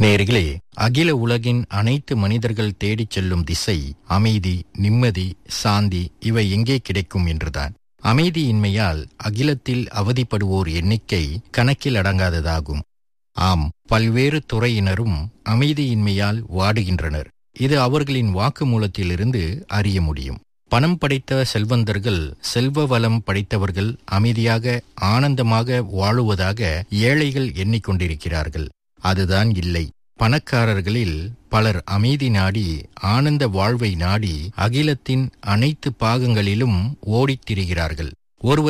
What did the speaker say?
நேர்களே அகில உலகின் அனைத்து மனிதர்கள் தேடிச் செல்லும் திசை அமைதி நிம்மதி சாந்தி இவை எங்கே கிடைக்கும் என்றுதான் அமைதியின்மையால் அகிலத்தில் அவதிப்படுவோர் எண்ணிக்கை கணக்கில் அடங்காததாகும் ஆம் பல்வேறு துறையினரும் அமைதியின்மையால் வாடுகின்றனர் இது அவர்களின் வாக்குமூலத்திலிருந்து அறிய முடியும் பணம் படைத்த செல்வந்தர்கள் செல்வ வளம் படைத்தவர்கள் அமைதியாக ஆனந்தமாக வாழுவதாக ஏழைகள் எண்ணிக்கொண்டிருக்கிறார்கள் அதுதான் இல்லை பணக்காரர்களில் பலர் அமைதி நாடி ஆனந்த வாழ்வை நாடி அகிலத்தின் அனைத்து பாகங்களிலும் ஓடித் திரிகிறார்கள் ஒருவர்